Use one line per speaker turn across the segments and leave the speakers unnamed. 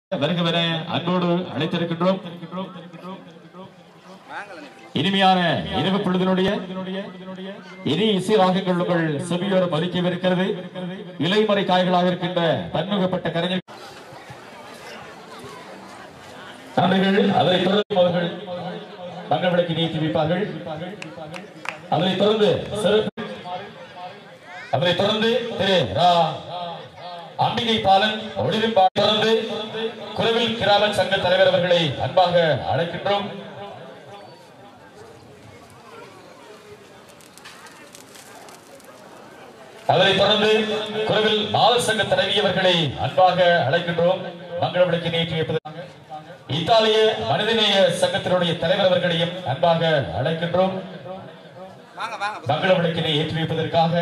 வருக வர அன்போடு அழைத்திருக்கின்றோம் இனிமையான இரவு பொழுதினுடைய இனி இசை ராகங்களுக்குள் செவியோரம் ஒலிக்கவிருக்கிறது இலைமறை காய்களாக இருக்கின்ற பன்முகப்பட்ட கலைஞர் நன்றிகள் அதனைத் தொடர்ந்து அவர்கள் மங்கள் விளக்கி நீக்கி வைப்பார்கள் அதனைத் தொடர்ந்து சிறப்பு அதனைத் தொடர்ந்து திரு ரா அம்பிகை பாலன் ஒளிரும் தொடர்ந்து குரவில் கிராம சங்க தலைவர் அவர்களை அன்பாக அழைக்கின்றோம் அதனைத் தொடர்ந்து குரவில் மாதர் சங்க தலைவி அவர்களை அன்பாக அழைக்கின்றோம் மங்கள விளக்கி நீட்டி வைப்பதற்காக இத்தாலிய மனிதநேய சங்கத்தினுடைய தலைவர் அவர்களையும் அன்பாக அழைக்கின்றோம்
வாங்க வாங்க
மங்கள விளக்கினை ஏற்றி வைப்பதற்காக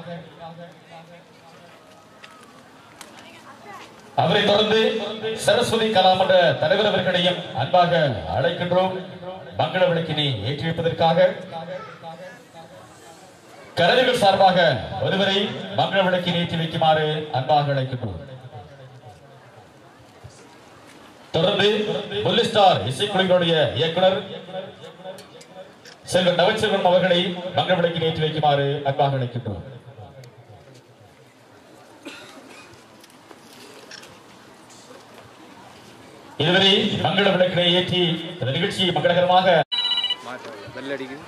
அவரை தொடர்ந்து சரஸ்வதி கலாமன்ற தலைவர் அவர்களையும் அன்பாக அழைக்கின்றோம் மங்கள விளக்கினை ஏற்றி வைப்பதற்காக கலைஞர்கள் சார்பாக ஒருவரை மங்கள விளக்கினை ஏற்றி வைக்குமாறு அன்பாக அழைக்கின்றோம் தொடர்ந்து புல்லி ஸ்டார் இசைக்குழுவினுடைய இயக்குனர் செல்வன் நவச்செல்வன் அவர்களை மங்கள விளக்கினை ஏற்றி வைக்குமாறு அன்பாக அழைக்கின்றோம் இதுவரை மங்கள விளக்கினை ஏற்றி இந்த நிகழ்ச்சியை மங்களகரமாக
பெல் அடிக்குது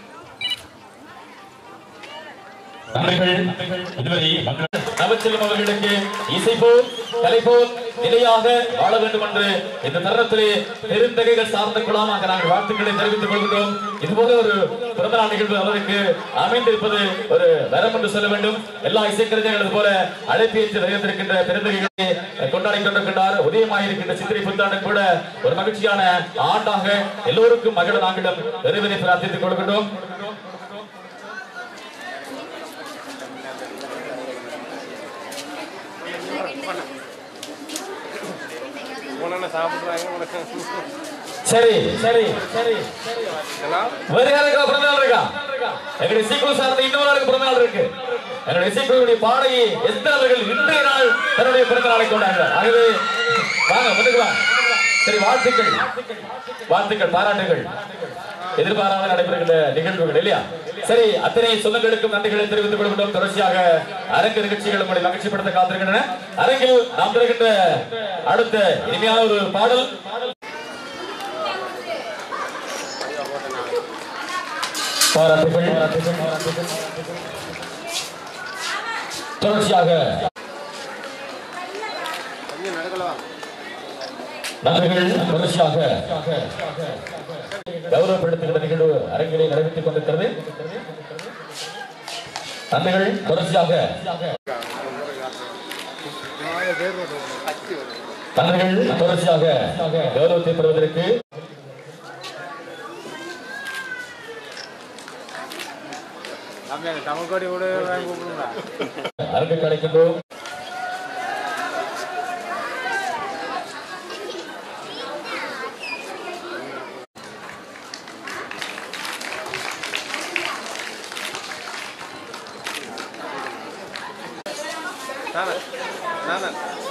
நன்றிகள் இதுவரை மங்கள நவச்செல்வம் அவர்களுக்கு இசை போல் கலை போல் நிலையாக வாழ வேண்டும் என்று இந்த தருணத்திலே பெருந்தகைகள் சார்ந்த குழாமாக நாங்கள் வாழ்த்துக்களை தெரிவித்துக் கொள்கிறோம் இதுபோல ஒரு பிறந்தநாள் நிகழ்வு அவருக்கு அமைந்திருப்பது ஒரு வரம் என்று சொல்ல வேண்டும் எல்லா இசைக்கலைஞர்கள் போல அழைப்பு ஏற்று வருகின்றிருக்கின்ற பெருந்தகைகளை கொண்டாடி கொண்டிருக்கின்றார் உதயமாயிருக்கின்ற சித்திரை புத்தாண்டு கூட ஒரு மகிழ்ச்சியான ஆண்டாக எல்லோருக்கும் மகிழ நாங்களிடம் இறைவனை பிரார்த்தித்துக் கொள்கின்றோம்
உனக்கு சாப்பிடுறாங்க உனக்கு
சரி சரி சரி
எல்லாம்
வேற யாருக்கு பிறந்த நாள் இருக்கா எங்களுடைய இசைக்குழு சார்ந்த இன்னொரு ஆளுக்கு பிறந்த நாள் இருக்கு என்னுடைய இசைக்குழுவுடைய பாடகி எஸ்தர் அவர்கள் இன்றைய நாள் தன்னுடைய பிறந்த நாளை கொண்டாடுறார் ஆகவே வாங்க முன்னுக்கு வாங்க சரி வாழ்த்துக்கள் வாழ்த்துக்கள் பாராட்டுகள் எதிர்பாராத நடைபெறுகின்ற நிகழ்வுகள் இல்லையா சரி அத்தனை சொந்தங்களுக்கும் நன்றிகளை தெரிவித்துக் கொள்கின்றோம் தொடர்ச்சியாக அரங்கு நிகழ்ச்சிகள் உங்களை மகிழ்ச்சிப்படுத்த காத்திருக்கின்றன அரங்கில் நாம் தருகின்ற அடுத்த இனிமையான ஒரு பாடல் பாராட்டுகள் தொடர்ச்சியாக
கொஞ்சம் நடக்கலாம்
நன்றிகள் தொடர்ச்சியாக கௌரவப்படுத்துகிற நிகழ்வு அரங்கிலே நடைபெற்றுக் கொண்டிருக்கிறது நன்றிகள் தொடர்ச்சியாக
நாலு பேர் பத்து வரும்
நன்றிகள் தொடர்ச்சியாக கௌரவத்தை பெறுவதற்கு
நம்ம தமிழ் கோடி கூட வாங்கி கூப்பிடுங்களா
அரங்கு கிடைக்கின்றோம்
நானா நானா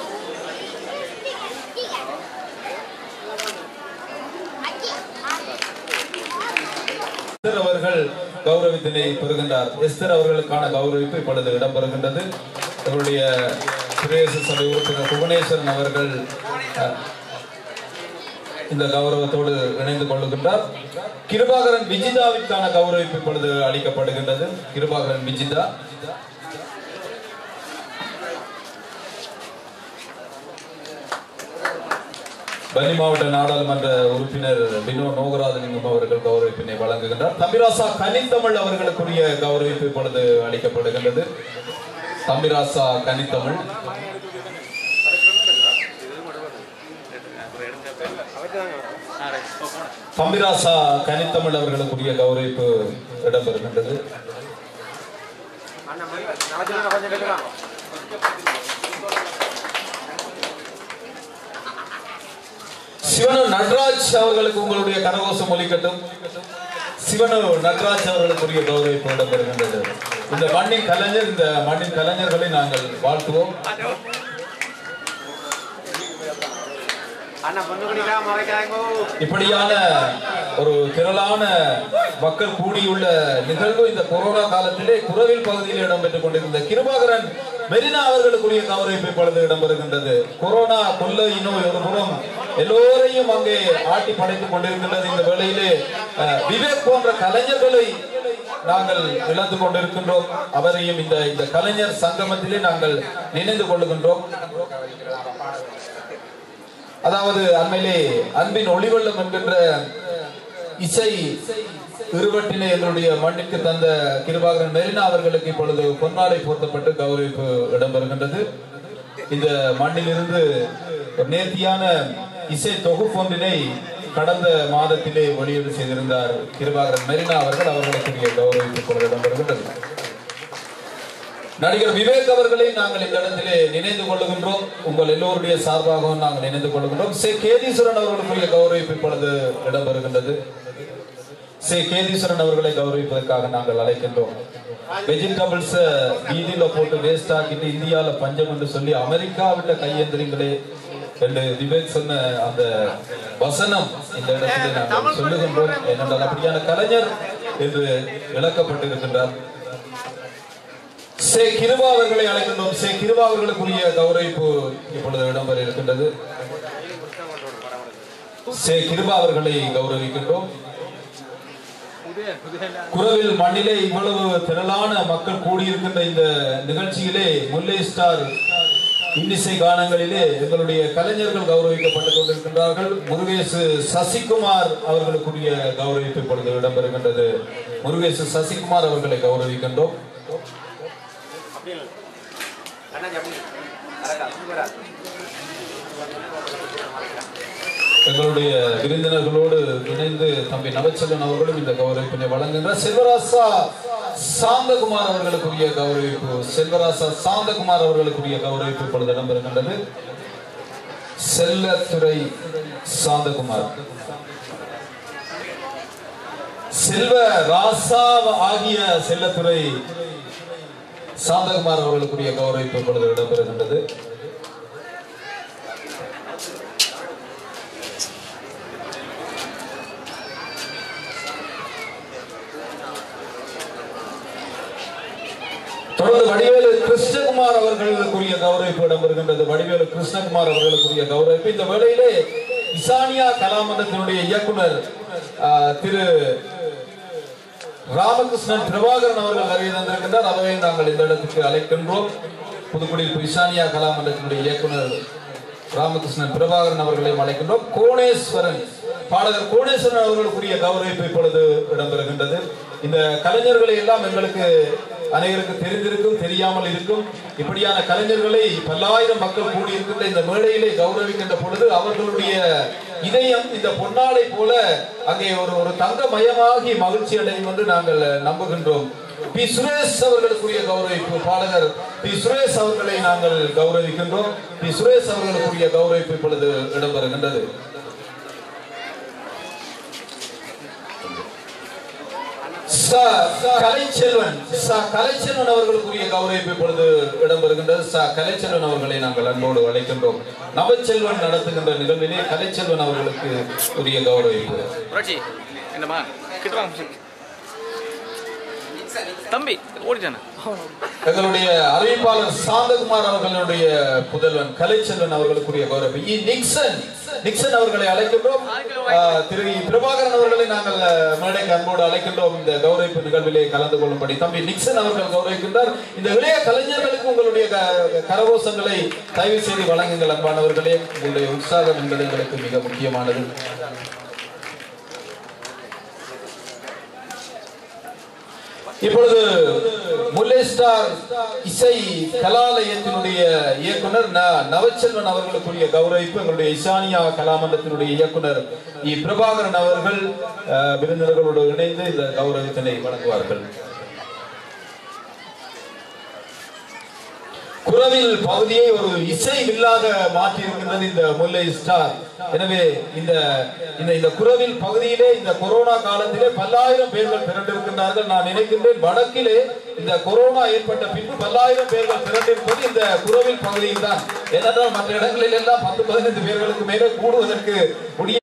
எஸ்தர் அவர்கள் கௌரவத்தினை பெறுகின்றார் எஸ்தர் அவர்களுக்கான கௌரவிப்பு இப்பொழுது இடம்பெறுகின்றது அவருடைய பிரதேச சபை உறுப்பினர் புவனேஸ்வரன் அவர்கள் அஹ், இந்த கௌரவத்தோடு இணைந்து கொள்ளுகின்றார் கிருபாகரன் விஜிதாவிற்கான கௌரவிப்பு இப்பொழுது அளிக்கப்படுகின்றது கிருபாகரன் விஜிதா பனி மாவட்ட நாடாளுமன்ற உறுப்பினர் வினோ நோகராஜலிங்கம் அவர்கள் கௌரவிப்பினை வழங்குகின்றார் தம்பிராசா கனித்தமிழ் அவர்களுக்குரிய கௌரவிப்பு இப்பொழுது அளிக்கப்படுகின்றது தம்பிராசா கனித்தமிழ் தம்பிராசா கனித்தமிழ் அவர்களுக்குரிய கௌரவிப்பு இடம்பெறுகின்றது
அண்ணா மணி நாளைக்கு கொஞ்சம் கேட்கலாம்
சிவனு நட்ராஜ் அவர்களுக்கு உங்களுடைய கரகோஷம் ஒலிக்கட்டும் சிவனு நட்ராஜ் அவர்களுக்குரிய கௌரவிப்பு இடம்பெறுகின்றது இந்த மண்ணின் கலைஞர் இந்த மண்ணின் கலைஞர்களை நாங்கள் வாழ்த்துவோம்
அண்ணா பொண்ணு குடிக்கா மறைக்கிறாங்க
இப்படியான ஒரு திரளான மக்கள் கூடியுள்ள நிகழ்வு இந்த கொரோனா காலத்திலே குரவில் பகுதியில் இடம்பெற்றுக் கொண்டிருந்த கிருபாகரன் மெரினா அவர்களுக்குரிய கௌரவிப்பு இப்பொழுது இடம்பெறுகின்றது கொரோனா கொள்ளை நோய் ஒரு புறம் எல்லோரையும் அங்கே ஆட்டி படைத்துக் கொண்டிருக்கின்றது இந்த வேளையிலே அஹ், விவேக் போன்ற கலைஞர்களை நாங்கள் இழந்து கொண்டிருக்கின்றோம் அவரையும் இந்த இந்த கலைஞர் சங்கமத்திலே நாங்கள் நினைந்து கொள்ளுகின்றோம் அதாவது அண்மையிலே அன்பின் ஒளிவெள்ளம் என்கின்ற இசை இருவட்டினை எங்களுடைய மண்ணிற்கு தந்த கிருபாகரன் மெரினா அவர்களுக்கு இப்பொழுது பொன்னாடை போர்த்தப்பட்டு கௌரவிப்பு இடம்பெறுகின்றது இந்த மண்ணிலிருந்து ஒரு நேர்த்தியான இசை தொகுப்பொன்றினை கடந்த மாதத்திலே வெளியீடு செய்திருந்தார் கிருபாகரன் மெரினா அவர்கள் அவர்களுக்குரிய கௌரவிப்பு இப்பொழுது இடம்பெறுகின்றது நடிகர் விவேக் அவர்களை நாங்கள் இந்த இடத்திலே நினைந்து கொள்ளுகின்றோம் உங்கள் எல்லோருடைய சார்பாகவும் நாங்கள் நினைந்து கொள்ளுகின்றோம் சே கேதீஸ்வரன் அவர்களுக்குரிய கௌரவிப்பு இப்பொழுது இடம்பெறுகின்றது சே கேதீஸ்வரன் அவர்களை கௌரவிப்பதற்காக நாங்கள் அழைக்கின்றோம் வெஜிடபிள்ஸ் வீதியில போட்டு வேஸ்ட் ஆக்கிட்டு இந்தியால பஞ்சம் என்று சொல்லி அமெரிக்கா விட்ட கையெந்திரங்களே என்று விவேக் சொன்ன அந்த வசனம் இந்த இடத்திலே நாங்கள் சொல்லுகின்றோம் ஏனென்றால் அப்படியான கலைஞர் என்று இழக்கப்பட்டிருக்கின்றார் சே கிருபா அவர்களை அழைக்கின்றோம் சே கிருபா அவர்களுக்குரிய கௌரவிப்பு இப்பொழுது இடம்பெற இருக்கின்றது சே கிருபா அவர்களை கௌரவிக்கின்றோம்
புதிய புதிய
குரவில் மண்ணிலே இவ்வளவு திரளான மக்கள் கூடியிருக்கின்ற இந்த நிகழ்ச்சியிலே முல்லை ஸ்டார் இன்னிசை கானங்களிலே எங்களுடைய கலைஞர்கள் கௌரவிக்கப்பட்டுக் கொண்டிருக்கின்றார்கள் முருகேசு சசிகுமார் அவர்களுக்குரிய கௌரவிப்பு இப்பொழுது இடம்பெறுகின்றது முருகேசு சசிகுமார் அவர்களை கௌரவிக்கின்றோம்
அண்ணா ஜப்பி அரக்கா சூப்பரா
எங்களுடைய விருந்தினர்களோடு இணைந்து தம்பி நவச்செல்வன் அவர்களும் இந்த கௌரவிப்பினை வழங்குகின்றார் செல்வராசா சாந்தகுமார் அவர்களுக்குரிய கௌரவிப்பு செல்வராசா சாந்தகுமார் அவர்களுக்குரிய கௌரவிப்பு இப்பொழுது இடம்பெறுகின்றது செல்லத்துறை சாந்தகுமார் செல்வ ராசா ஆகிய செல்லத்துறை சாந்தகுமார் அவர்களுக்குரிய கௌரவிப்பு இப்பொழுது இடம்பெறுகின்றது தொடர்ந்து வடிவேலு கிருஷ்ணகுமார் அவர்களுக்குரிய கௌரவிப்பு இடம்பெறுகின்றது வடிவேலு கிருஷ்ணகுமார் அவர்களுக்குரிய கௌரவிப்பு இந்த வேளையிலே இசானியா கலாமண்டத்தினுடைய இயக்குனர் ஆஹ், திரு ராமகிருஷ்ணன் பிரபாகரன் அவர்கள் வருகை தந்திருக்கின்றார் அவரை நாங்கள் இந்த இடத்துக்கு அழைக்கின்றோம் புதுக்குடியிருப்பு இசானியா கலாமண்டத்தினுடைய இயக்குனர் ராமகிருஷ்ணன் பிரபாகரன் அவர்களையும் அழைக்கின்றோம் கோணேஸ்வரன் பாடகர் கோணேஸ்வரன் அவர்களுக்குரிய கௌரவிப்பு இப்பொழுது இடம்பெறுகின்றது இந்த கலைஞர்களை எல்லாம் எங்களுக்கு அனைவருக்கு தெரிந்திருக்கும் தெரியாமல் இருக்கும் இப்படியான கலைஞர்களை பல்லாயிரம் மக்கள் கூடியிருக்கின்ற இந்த மேடையிலே கௌரவிக்கின்ற பொழுது அவர்களுடைய இதயம் இந்த பொன்னாடை போல அங்கே ஒரு ஒரு தங்கமயமாகி மகிழ்ச்சி அடையும் என்று நாங்கள் நம்புகின்றோம் பி சுரேஷ் அவர்களுக்குரிய கௌரவிப்பு பாடகர் பி சுரேஷ் அவர்களை நாங்கள் கௌரவிக்கின்றோம் பி சுரேஷ் அவர்களுக்குரிய கௌரவிப்பு இப்பொழுது இடம்பெறுகின்றது ச கலைச்செல்வன் ச கலைச்செல்வன் அவர்களுக்குரிய கௌரவிப்பு இப்பொழுது இடம்பெறுகின்றது ச கலைச்செல்வன் அவர்களை நாங்கள் அன்போடு அழைக்கின்றோம் நவச்செல்வன் நடத்துகின்ற நிகழ்விலே கலைச்செல்வன் அவர்களுக்கு உரிய கௌரவிப்பு
புரட்சி என்னம்மா கிட்ட வாங்க தம்பி ஓடிட்டானே
எங்களுடைய அறிவிப்பாளர் சாந்தகுமார் அவர்களுடைய புதல்வன் கலைச்செல்வன் அவர்களுக்குரிய கௌரவம் இ. நிக்சன் நிக்சன் அவர்களை அழைக்கின்றோம் ஆஹ், திரு இ. பிரபாகரன் அவர்களை நாங்கள் ஆஹ், மேடைக்கு அன்போடு அழைக்கின்றோம் இந்த கௌரவிப்பு நிகழ்விலே கலந்து கொள்ளும்படி தம்பி நிக்சன் அவர்கள் கௌரவிக்கின்றார் இந்த இளைய கலைஞர்களுக்கு உங்களுடைய க- கரகோஷங்களை தயவு செய்து வழங்குங்கள் அன்பானவர்களே உங்களுடைய உற்சாகம் என்பது எங்களுக்கு மிக முக்கியமானது இப்பொழுது முல்லை ஸ்டார் இசை கலாலயத்தினுடைய இயக்குனர் ந நவச்செல்வன் அவர்களுக்குரிய கௌரவிப்பு எங்களுடைய இசானியா கலாமண்டத்தினுடைய இயக்குனர் இ பிரபாகரன் அவர்கள் அஹ், விருந்தினர்களோடு இணைந்து இந்த கௌரவத்தினை வழங்குவார்கள் குரவில் பகுதியை ஒரு இசை வில்லாக மாற்றி இருக்கின்றது இந்த முல்லை ஸ்டார் எனவே இந்த இந்த இந்த குரவில் பகுதியிலே இந்த கொரோனா காலத்திலே பல்லாயிரம் பேர்கள் திரண்டிருக்கின்றார்கள் நான் நினைக்கின்றேன் வடக்கிலே இந்த கொரோனா ஏற்பட்ட பின்பு பல்லாயிரம் பேர்கள் திரண்டிருப்பது இந்த குரவில் பகுதியில் தான் ஏனென்றால் மற்ற இடங்களில் எல்லாம் பத்து பதினைந்து பேர்களுக்கு மேலே கூடுவதற்கு முடிய